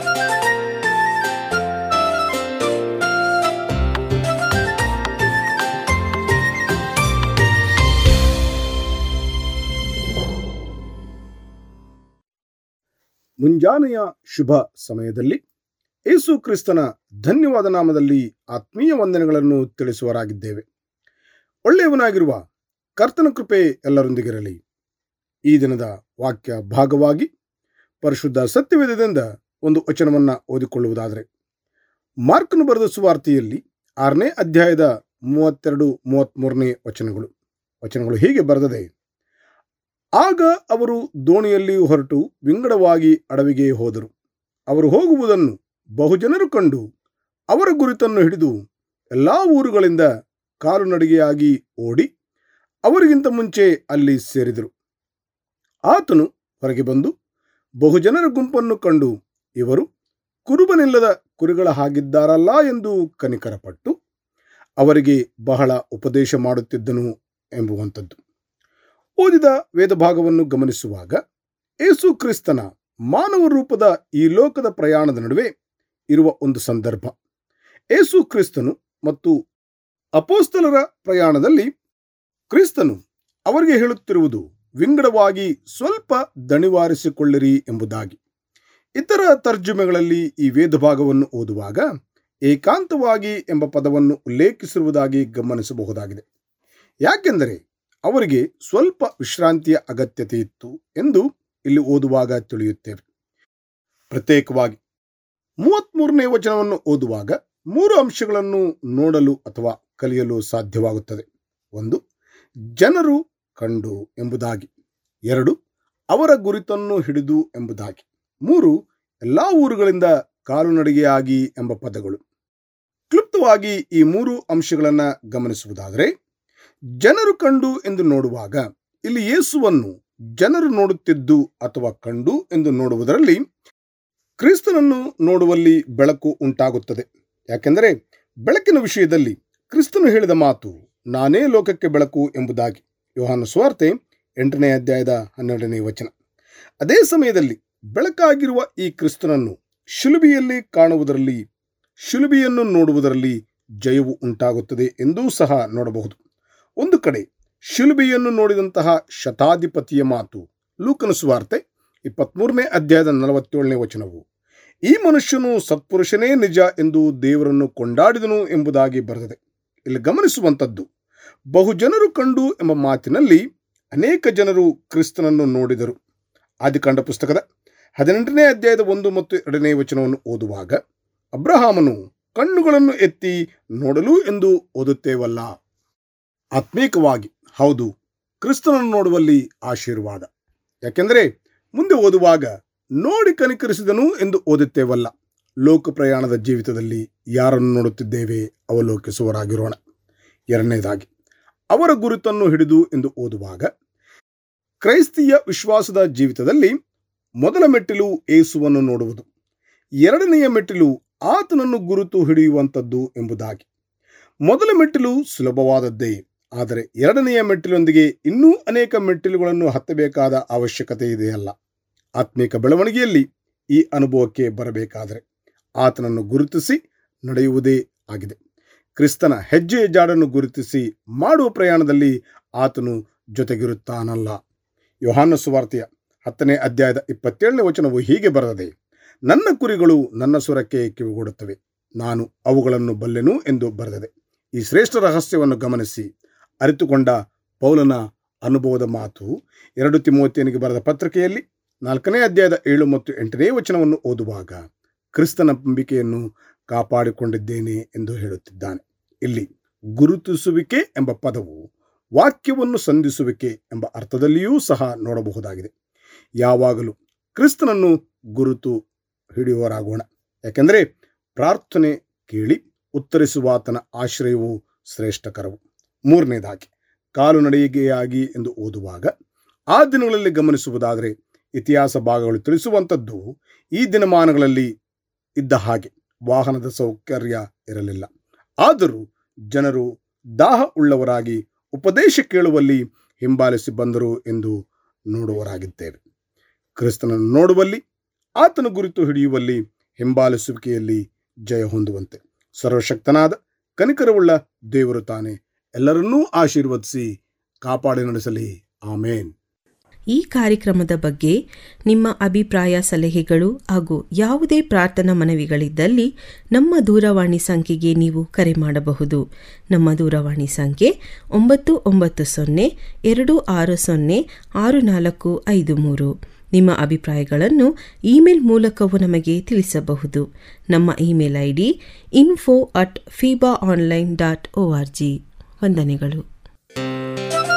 ಮುಂಜಾನೆಯ ಶುಭ ಸಮಯದಲ್ಲಿ ಯೇಸು ಕ್ರಿಸ್ತನ ಧನ್ಯವಾದ ನಾಮದಲ್ಲಿ ಆತ್ಮೀಯ ವಂದನೆಗಳನ್ನು ತಿಳಿಸುವರಾಗಿದ್ದೇವೆ ಒಳ್ಳೆಯವನಾಗಿರುವ ಕರ್ತನ ಕೃಪೆ ಎಲ್ಲರೊಂದಿಗಿರಲಿ ಈ ದಿನದ ವಾಕ್ಯ ಭಾಗವಾಗಿ ಪರಿಶುದ್ಧ ಸತ್ಯವೇದದಿಂದ ಒಂದು ವಚನವನ್ನು ಓದಿಕೊಳ್ಳುವುದಾದರೆ ಮಾರ್ಕನು ಬರೆದ ಸುವಾರ್ತೆಯಲ್ಲಿ ಆರನೇ ಅಧ್ಯಾಯದ ಮೂವತ್ತೆರಡು ಮೂವತ್ತ್ಮೂರನೇ ವಚನಗಳು ವಚನಗಳು ಹೀಗೆ ಬರೆದದೆ ಆಗ ಅವರು ದೋಣಿಯಲ್ಲಿ ಹೊರಟು ವಿಂಗಡವಾಗಿ ಅಡವಿಗೆ ಹೋದರು ಅವರು ಹೋಗುವುದನ್ನು ಬಹುಜನರು ಕಂಡು ಅವರ ಗುರುತನ್ನು ಹಿಡಿದು ಎಲ್ಲ ಊರುಗಳಿಂದ ಕಾಲುನಡಿಗೆಯಾಗಿ ಓಡಿ ಅವರಿಗಿಂತ ಮುಂಚೆ ಅಲ್ಲಿ ಸೇರಿದರು ಆತನು ಹೊರಗೆ ಬಂದು ಬಹುಜನರ ಗುಂಪನ್ನು ಕಂಡು ಇವರು ಕುರುಬನಿಲ್ಲದ ಕುರಿಗಳ ಹಾಗಿದ್ದಾರಲ್ಲ ಎಂದು ಕನಿಕರಪಟ್ಟು ಅವರಿಗೆ ಬಹಳ ಉಪದೇಶ ಮಾಡುತ್ತಿದ್ದನು ಎಂಬುವಂಥದ್ದು ಓದಿದ ವೇದಭಾಗವನ್ನು ಗಮನಿಸುವಾಗ ಏಸು ಕ್ರಿಸ್ತನ ಮಾನವ ರೂಪದ ಈ ಲೋಕದ ಪ್ರಯಾಣದ ನಡುವೆ ಇರುವ ಒಂದು ಸಂದರ್ಭ ಏಸು ಕ್ರಿಸ್ತನು ಮತ್ತು ಅಪೋಸ್ತಲರ ಪ್ರಯಾಣದಲ್ಲಿ ಕ್ರಿಸ್ತನು ಅವರಿಗೆ ಹೇಳುತ್ತಿರುವುದು ವಿಂಗಡವಾಗಿ ಸ್ವಲ್ಪ ದಣಿವಾರಿಸಿಕೊಳ್ಳಿರಿ ಎಂಬುದಾಗಿ ಇತರ ತರ್ಜುಮೆಗಳಲ್ಲಿ ಈ ವೇದಭಾಗವನ್ನು ಓದುವಾಗ ಏಕಾಂತವಾಗಿ ಎಂಬ ಪದವನ್ನು ಉಲ್ಲೇಖಿಸಿರುವುದಾಗಿ ಗಮನಿಸಬಹುದಾಗಿದೆ ಯಾಕೆಂದರೆ ಅವರಿಗೆ ಸ್ವಲ್ಪ ವಿಶ್ರಾಂತಿಯ ಅಗತ್ಯತೆ ಇತ್ತು ಎಂದು ಇಲ್ಲಿ ಓದುವಾಗ ತಿಳಿಯುತ್ತೇವೆ ಪ್ರತ್ಯೇಕವಾಗಿ ಮೂವತ್ಮೂರನೇ ವಚನವನ್ನು ಓದುವಾಗ ಮೂರು ಅಂಶಗಳನ್ನು ನೋಡಲು ಅಥವಾ ಕಲಿಯಲು ಸಾಧ್ಯವಾಗುತ್ತದೆ ಒಂದು ಜನರು ಕಂಡು ಎಂಬುದಾಗಿ ಎರಡು ಅವರ ಗುರಿತನ್ನು ಹಿಡಿದು ಎಂಬುದಾಗಿ ಮೂರು ಎಲ್ಲ ಊರುಗಳಿಂದ ಕಾಲುನಡಿಗೆಯಾಗಿ ಎಂಬ ಪದಗಳು ಕ್ಲುಪ್ತವಾಗಿ ಈ ಮೂರು ಅಂಶಗಳನ್ನು ಗಮನಿಸುವುದಾದರೆ ಜನರು ಕಂಡು ಎಂದು ನೋಡುವಾಗ ಇಲ್ಲಿ ಯೇಸುವನ್ನು ಜನರು ನೋಡುತ್ತಿದ್ದು ಅಥವಾ ಕಂಡು ಎಂದು ನೋಡುವುದರಲ್ಲಿ ಕ್ರಿಸ್ತನನ್ನು ನೋಡುವಲ್ಲಿ ಬೆಳಕು ಉಂಟಾಗುತ್ತದೆ ಯಾಕೆಂದರೆ ಬೆಳಕಿನ ವಿಷಯದಲ್ಲಿ ಕ್ರಿಸ್ತನು ಹೇಳಿದ ಮಾತು ನಾನೇ ಲೋಕಕ್ಕೆ ಬೆಳಕು ಎಂಬುದಾಗಿ ಯೋಹಾನ ಸ್ವಾರ್ತೆ ಎಂಟನೇ ಅಧ್ಯಾಯದ ಹನ್ನೆರಡನೇ ವಚನ ಅದೇ ಸಮಯದಲ್ಲಿ ಬೆಳಕಾಗಿರುವ ಈ ಕ್ರಿಸ್ತನನ್ನು ಶಿಲುಬಿಯಲ್ಲಿ ಕಾಣುವುದರಲ್ಲಿ ಶಿಲುಬಿಯನ್ನು ನೋಡುವುದರಲ್ಲಿ ಜಯವು ಉಂಟಾಗುತ್ತದೆ ಎಂದೂ ಸಹ ನೋಡಬಹುದು ಒಂದು ಕಡೆ ಶಿಲುಬೆಯನ್ನು ನೋಡಿದಂತಹ ಶತಾಧಿಪತಿಯ ಮಾತು ಲೂಕನ ಸುವಾರ್ತೆ ಇಪ್ಪತ್ಮೂರನೇ ಅಧ್ಯಾಯದ ನಲವತ್ತೇಳನೇ ವಚನವು ಈ ಮನುಷ್ಯನು ಸತ್ಪುರುಷನೇ ನಿಜ ಎಂದು ದೇವರನ್ನು ಕೊಂಡಾಡಿದನು ಎಂಬುದಾಗಿ ಬರೆದಿದೆ ಇಲ್ಲಿ ಗಮನಿಸುವಂಥದ್ದು ಬಹುಜನರು ಕಂಡು ಎಂಬ ಮಾತಿನಲ್ಲಿ ಅನೇಕ ಜನರು ಕ್ರಿಸ್ತನನ್ನು ನೋಡಿದರು ಆದಿಕಾಂಡ ಪುಸ್ತಕದ ಹದಿನೆಂಟನೇ ಅಧ್ಯಾಯದ ಒಂದು ಮತ್ತು ಎರಡನೇ ವಚನವನ್ನು ಓದುವಾಗ ಅಬ್ರಹಾಮನು ಕಣ್ಣುಗಳನ್ನು ಎತ್ತಿ ನೋಡಲು ಎಂದು ಓದುತ್ತೇವಲ್ಲ ಆತ್ಮೀಕವಾಗಿ ಹೌದು ಕ್ರಿಸ್ತನನ್ನು ನೋಡುವಲ್ಲಿ ಆಶೀರ್ವಾದ ಯಾಕೆಂದರೆ ಮುಂದೆ ಓದುವಾಗ ನೋಡಿ ಕನಿಕರಿಸಿದನು ಎಂದು ಓದುತ್ತೇವಲ್ಲ ಲೋಕ ಪ್ರಯಾಣದ ಜೀವಿತದಲ್ಲಿ ಯಾರನ್ನು ನೋಡುತ್ತಿದ್ದೇವೆ ಅವಲೋಕಿಸುವರಾಗಿರೋಣ ಎರಡನೇದಾಗಿ ಅವರ ಗುರುತನ್ನು ಹಿಡಿದು ಎಂದು ಓದುವಾಗ ಕ್ರೈಸ್ತಿಯ ವಿಶ್ವಾಸದ ಜೀವಿತದಲ್ಲಿ ಮೊದಲ ಮೆಟ್ಟಿಲು ಏಸುವನ್ನು ನೋಡುವುದು ಎರಡನೆಯ ಮೆಟ್ಟಿಲು ಆತನನ್ನು ಗುರುತು ಹಿಡಿಯುವಂಥದ್ದು ಎಂಬುದಾಗಿ ಮೊದಲ ಮೆಟ್ಟಿಲು ಸುಲಭವಾದದ್ದೇ ಆದರೆ ಎರಡನೆಯ ಮೆಟ್ಟಿಲೊಂದಿಗೆ ಇನ್ನೂ ಅನೇಕ ಮೆಟ್ಟಿಲುಗಳನ್ನು ಹತ್ತಬೇಕಾದ ಅವಶ್ಯಕತೆ ಇದೆಯಲ್ಲ ಆತ್ಮಿಕ ಬೆಳವಣಿಗೆಯಲ್ಲಿ ಈ ಅನುಭವಕ್ಕೆ ಬರಬೇಕಾದರೆ ಆತನನ್ನು ಗುರುತಿಸಿ ನಡೆಯುವುದೇ ಆಗಿದೆ ಕ್ರಿಸ್ತನ ಹೆಜ್ಜೆಯ ಜಾಡನ್ನು ಗುರುತಿಸಿ ಮಾಡುವ ಪ್ರಯಾಣದಲ್ಲಿ ಆತನು ಜೊತೆಗಿರುತ್ತಾನಲ್ಲ ಯೋಹಾನ ಸುವಾರ್ತೆಯ ಹತ್ತನೇ ಅಧ್ಯಾಯದ ಇಪ್ಪತ್ತೇಳನೇ ವಚನವು ಹೀಗೆ ಬರೆದಿದೆ ನನ್ನ ಕುರಿಗಳು ನನ್ನ ಸ್ವರಕ್ಕೆ ಕಿವಿಗೊಡುತ್ತವೆ ನಾನು ಅವುಗಳನ್ನು ಬಲ್ಲೆನು ಎಂದು ಬರೆದಿದೆ ಈ ಶ್ರೇಷ್ಠ ರಹಸ್ಯವನ್ನು ಗಮನಿಸಿ ಅರಿತುಕೊಂಡ ಪೌಲನ ಅನುಭವದ ಮಾತು ಎರಡು ತಿಮೋತಿಯನಿಗೆ ಬರೆದ ಪತ್ರಿಕೆಯಲ್ಲಿ ನಾಲ್ಕನೇ ಅಧ್ಯಾಯದ ಏಳು ಮತ್ತು ಎಂಟನೇ ವಚನವನ್ನು ಓದುವಾಗ ಕ್ರಿಸ್ತನ ನಂಬಿಕೆಯನ್ನು ಕಾಪಾಡಿಕೊಂಡಿದ್ದೇನೆ ಎಂದು ಹೇಳುತ್ತಿದ್ದಾನೆ ಇಲ್ಲಿ ಗುರುತಿಸುವಿಕೆ ಎಂಬ ಪದವು ವಾಕ್ಯವನ್ನು ಸಂಧಿಸುವಿಕೆ ಎಂಬ ಅರ್ಥದಲ್ಲಿಯೂ ಸಹ ನೋಡಬಹುದಾಗಿದೆ ಯಾವಾಗಲೂ ಕ್ರಿಸ್ತನನ್ನು ಗುರುತು ಹಿಡಿಯುವರಾಗೋಣ ಯಾಕೆಂದರೆ ಪ್ರಾರ್ಥನೆ ಕೇಳಿ ಉತ್ತರಿಸುವಾತನ ಆಶ್ರಯವು ಶ್ರೇಷ್ಠಕರವು ಮೂರನೇದಾಗಿ ಕಾಲು ನಡೆಯಿಗೆಯಾಗಿ ಎಂದು ಓದುವಾಗ ಆ ದಿನಗಳಲ್ಲಿ ಗಮನಿಸುವುದಾದರೆ ಇತಿಹಾಸ ಭಾಗಗಳು ತಿಳಿಸುವಂಥದ್ದು ಈ ದಿನಮಾನಗಳಲ್ಲಿ ಇದ್ದ ಹಾಗೆ ವಾಹನದ ಸೌಕರ್ಯ ಇರಲಿಲ್ಲ ಆದರೂ ಜನರು ದಾಹ ಉಳ್ಳವರಾಗಿ ಉಪದೇಶ ಕೇಳುವಲ್ಲಿ ಹಿಂಬಾಲಿಸಿ ಬಂದರು ಎಂದು ನೋಡುವರಾಗಿದ್ದೇವೆ ಕ್ರಿಸ್ತನನ್ನು ನೋಡುವಲ್ಲಿ ಆತನ ಗುರುತು ಹಿಡಿಯುವಲ್ಲಿ ಹಿಂಬಾಲಿಸುವಿಕೆಯಲ್ಲಿ ಜಯ ಹೊಂದುವಂತೆ ಸರ್ವಶಕ್ತನಾದ ಕನಿಕರವುಳ್ಳ ದೇವರು ತಾನೆ ಎಲ್ಲರನ್ನೂ ಆಶೀರ್ವದಿಸಿ ಕಾಪಾಡಿ ನಡೆಸಲಿ ಆಮೇನ್ ಈ ಕಾರ್ಯಕ್ರಮದ ಬಗ್ಗೆ ನಿಮ್ಮ ಅಭಿಪ್ರಾಯ ಸಲಹೆಗಳು ಹಾಗೂ ಯಾವುದೇ ಪ್ರಾರ್ಥನಾ ಮನವಿಗಳಿದ್ದಲ್ಲಿ ನಮ್ಮ ದೂರವಾಣಿ ಸಂಖ್ಯೆಗೆ ನೀವು ಕರೆ ಮಾಡಬಹುದು ನಮ್ಮ ದೂರವಾಣಿ ಸಂಖ್ಯೆ ಒಂಬತ್ತು ಒಂಬತ್ತು ಸೊನ್ನೆ ಎರಡು ಆರು ಸೊನ್ನೆ ಆರು ನಾಲ್ಕು ಐದು ಮೂರು ನಿಮ್ಮ ಅಭಿಪ್ರಾಯಗಳನ್ನು ಇಮೇಲ್ ಮೂಲಕವೂ ನಮಗೆ ತಿಳಿಸಬಹುದು ನಮ್ಮ email I D info at fiba online dot O R G ವಂದನೆಗಳು